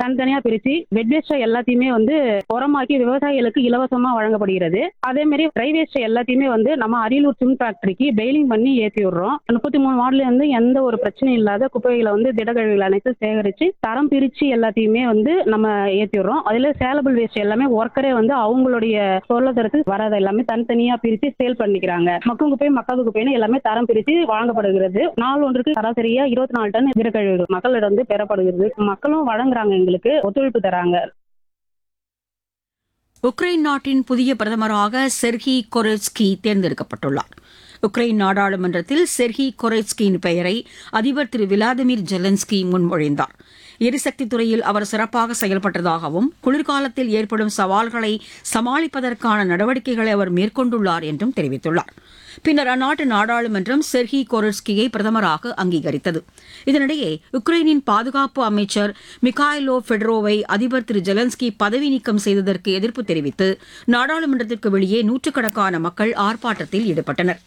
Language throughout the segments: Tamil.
தனித்தனியா பிரிச்சு வெட் வேஸ்ட் எல்லாத்தையுமே வந்து உரமாக்கி விவசாயிகளுக்கு இலவசமா வழங்கப்படுகிறது அதே மாதிரி ட்ரை வேஸ்ட் எல்லாத்தையுமே வந்து நம்ம அரியலூர் சிம் ஃபேக்டரிக்கு பெயிலிங் பண்ணி ஏற்றி விடுறோம் முப்பத்தி மூணு வார்டுல இருந்து எந்த ஒரு பிரச்சனையும் இல்லாத குப்பைகளை வந்து திடக்கழிவுகள் அனைத்தும் சேகரிச்சு தரம் பிரிச்சு எல்லாத்தையுமே வந்து நம்ம ஏற்றி விடுறோம் அதுல சேலபிள் வேஸ்ட் எல்லாமே ஒர்க்கரே வந்து அவங்களுடைய பொருளாதாரத்துக்கு வராத எல்லாமே தனித்தனியா பிரிச்சு சேல் பண்ணிக்கிறாங்க மக்கும் குப்பை மக்காத குப்பைன்னு எல்லாமே தரம் பிரிச்சு வழங்கப்படுகிறது நாள் ஒன்றுக்கு சராசரியா இருபத்தி நாலு டன் திடக்கழிவுகள் மக்களிடம் வந்து பெறப்படுகிறது மக்களும் வழங்குறாங்க எங்களுக்கு ஒத்துழைப்பு தராங்க உக்ரைன் நாட்டின் புதிய பிரதமராக செர்ஹி கொரெட்ஸ்கி தேர்ந்தெடுக்கப்பட்டுள்ளார் உக்ரைன் நாடாளுமன்றத்தில் செர்ஹி கொரெட்ஸ்கியின் பெயரை அதிபர் திரு விளாடிமிர் ஜெலன்ஸ்கி முன்மொழிந்தார் எரிசக்தி துறையில் அவர் சிறப்பாக செயல்பட்டதாகவும் குளிர்காலத்தில் ஏற்படும் சவால்களை சமாளிப்பதற்கான நடவடிக்கைகளை அவர் மேற்கொண்டுள்ளார் என்றும் தெரிவித்துள்ளார் பின்னர் அந்நாட்டு நாடாளுமன்றம் செர்ஹி கொரெட்ஸ்கியை பிரதமராக அங்கீகரித்தது இதனிடையே உக்ரைனின் பாதுகாப்பு அமைச்சர் மிகாயிலோ ஃபெடரோவை அதிபர் திரு ஜெலன்ஸ்கி பதவி நீக்கம் செய்ததற்கு எதிர்ப்பு தெரிவித்து நாடாளுமன்றத்திற்கு வெளியே நூற்றுக்கணக்கான மக்கள் ஆர்ப்பாட்டத்தில் ஈடுபட்டனர்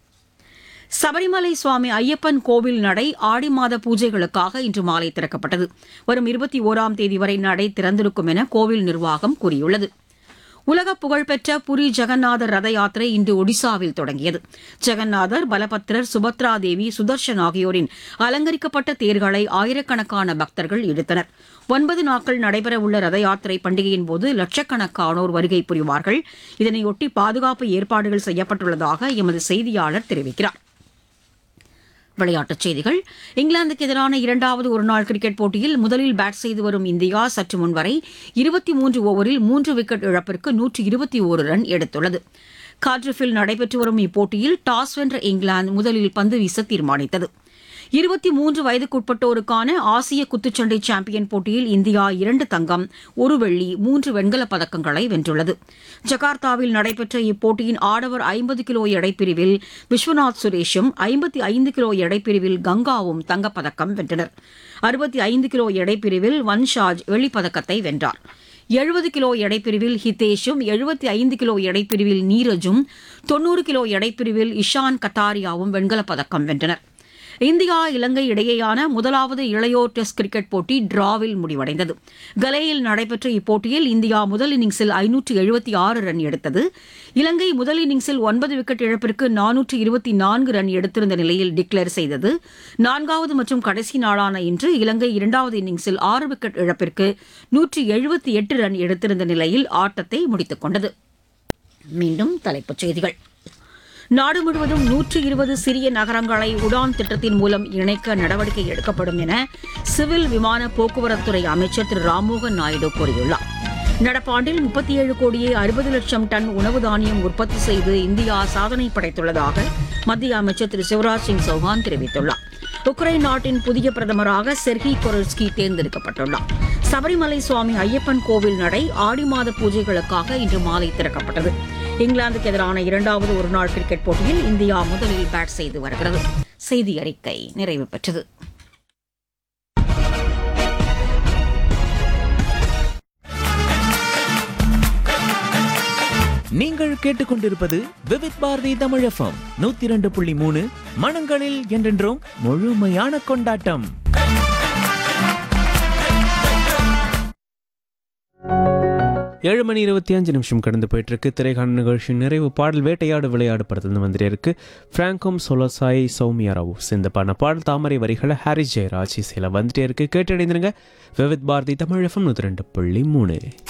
சபரிமலை சுவாமி ஐயப்பன் கோவில் நடை ஆடி மாத பூஜைகளுக்காக இன்று மாலை திறக்கப்பட்டது வரும் இருபத்தி ஓராம் தேதி வரை நடை திறந்திருக்கும் என கோவில் நிர்வாகம் கூறியுள்ளது உலக புகழ்பெற்ற புரி ஜெகநாதர் ரத யாத்திரை இன்று ஒடிசாவில் தொடங்கியது ஜெகநாதர் பலபத்ரர் சுபத்ரா தேவி சுதர்ஷன் ஆகியோரின் அலங்கரிக்கப்பட்ட தேர்களை ஆயிரக்கணக்கான பக்தர்கள் இழுத்தனர் ஒன்பது நாட்கள் நடைபெறவுள்ள ரத யாத்திரை பண்டிகையின் போது லட்சக்கணக்கானோர் வருகை புரிவார்கள் இதனையொட்டி பாதுகாப்பு ஏற்பாடுகள் செய்யப்பட்டுள்ளதாக எமது செய்தியாளர் தெரிவிக்கிறார் விளையாட்டுச் செய்திகள் இங்கிலாந்துக்கு எதிரான இரண்டாவது ஒருநாள் கிரிக்கெட் போட்டியில் முதலில் பேட் செய்து வரும் இந்தியா சற்று முன் வரை இருபத்தி மூன்று ஓவரில் மூன்று விக்கெட் இழப்பிற்கு நூற்று இருபத்தி ஒரு ரன் எடுத்துள்ளது கார்டிஃபில் நடைபெற்று வரும் இப்போட்டியில் டாஸ் வென்ற இங்கிலாந்து முதலில் பந்து வீச தீர்மானித்தது இருபத்தி மூன்று வயதுக்குட்பட்டோருக்கான ஆசிய குத்துச்சண்டை சாம்பியன் போட்டியில் இந்தியா இரண்டு தங்கம் ஒரு வெள்ளி மூன்று வெண்கலப் பதக்கங்களை வென்றுள்ளது ஜகார்த்தாவில் நடைபெற்ற இப்போட்டியின் ஆடவர் ஐம்பது கிலோ எடைப்பிரிவில் விஸ்வநாத் சுரேஷும் ஐம்பத்தி ஐந்து கிலோ எடைப்பிரிவில் கங்காவும் தங்கப்பதக்கம் வென்றனர் அறுபத்தி ஐந்து கிலோ எடைப்பிரிவில் வன்ஷாஜ் வெள்ளிப்பதக்கத்தை வென்றார் எழுபது கிலோ எடைப்பிரிவில் ஹிதேஷும் எழுபத்தி ஐந்து கிலோ எடைப்பிரிவில் நீரஜும் தொன்னூறு கிலோ எடைப்பிரிவில் இஷான் கத்தாரியாவும் வெண்கலப் பதக்கம் வென்றனர் இந்தியா இலங்கை இடையேயான முதலாவது இளையோர் டெஸ்ட் கிரிக்கெட் போட்டி டிராவில் முடிவடைந்தது கலேயில் நடைபெற்ற இப்போட்டியில் இந்தியா முதல் இன்னிங்ஸில் ஐநூற்று எழுபத்தி ஆறு ரன் எடுத்தது இலங்கை முதல் இன்னிங்ஸில் ஒன்பது விக்கெட் இழப்பிற்கு நானூற்று இருபத்தி நான்கு ரன் எடுத்திருந்த நிலையில் டிக்ளேர் செய்தது நான்காவது மற்றும் கடைசி நாளான இன்று இலங்கை இரண்டாவது இன்னிங்ஸில் ஆறு விக்கெட் இழப்பிற்கு நூற்று எழுபத்தி எட்டு ரன் எடுத்திருந்த நிலையில் ஆட்டத்தை முடித்துக் கொண்டது மீண்டும் தலைப்புச் செய்திகள் நாடு முழுவதும் நூற்று இருபது சிறிய நகரங்களை உடான் திட்டத்தின் மூலம் இணைக்க நடவடிக்கை எடுக்கப்படும் என சிவில் விமான போக்குவரத்துறை அமைச்சர் திரு ராம்மோகன் நாயுடு கூறியுள்ளார் நடப்பாண்டில் முப்பத்தி ஏழு கோடியே அறுபது லட்சம் டன் உணவு தானியம் உற்பத்தி செய்து இந்தியா சாதனை படைத்துள்ளதாக மத்திய அமைச்சர் திரு சிவராஜ் சிங் சௌஹான் தெரிவித்துள்ளார் உக்ரைன் நாட்டின் புதிய பிரதமராக செர்ஹி கொரல்ஸ்கி தேர்ந்தெடுக்கப்பட்டுள்ளார் சபரிமலை சுவாமி ஐயப்பன் கோவில் நடை ஆடி மாத பூஜைகளுக்காக இன்று மாலை திறக்கப்பட்டது இங்கிலாந்துக்கு எதிரான இரண்டாவது ஒருநாள் கிரிக்கெட் போட்டியில் இந்தியா முதலில் பேட் செய்து வருகிறது செய்தி அறிக்கை நிறைவு பெற்றது நீங்கள் கேட்டுக்கொண்டிருப்பது விவித் பாரதி தமிழ் எஃப்எம் நூத்தி இரண்டு புள்ளி மூணு மனங்களில் என்றென்றும் முழுமையான கொண்டாட்டம் ஏழு மணி இருபத்தி அஞ்சு நிமிஷம் கடந்து போயிட்டு இருக்கு திரைக்கான நிகழ்ச்சி நிறைவு பாடல் வேட்டையாடு விளையாடு படத்துல வந்துட்டே இருக்கு பிராங்கும் சொலசாய் சௌமியா ராவு இந்த பண்ண பாடல் தாமரை வரிகளை ஹாரிஸ் ஜெயராஜ் இசையில் வந்துட்டே இருக்கு கேட்டடைந்துருங்க விவித் பாரதி தமிழ் எஃப்எம் நூற்றி ரெண்டு புள்ளி மூணு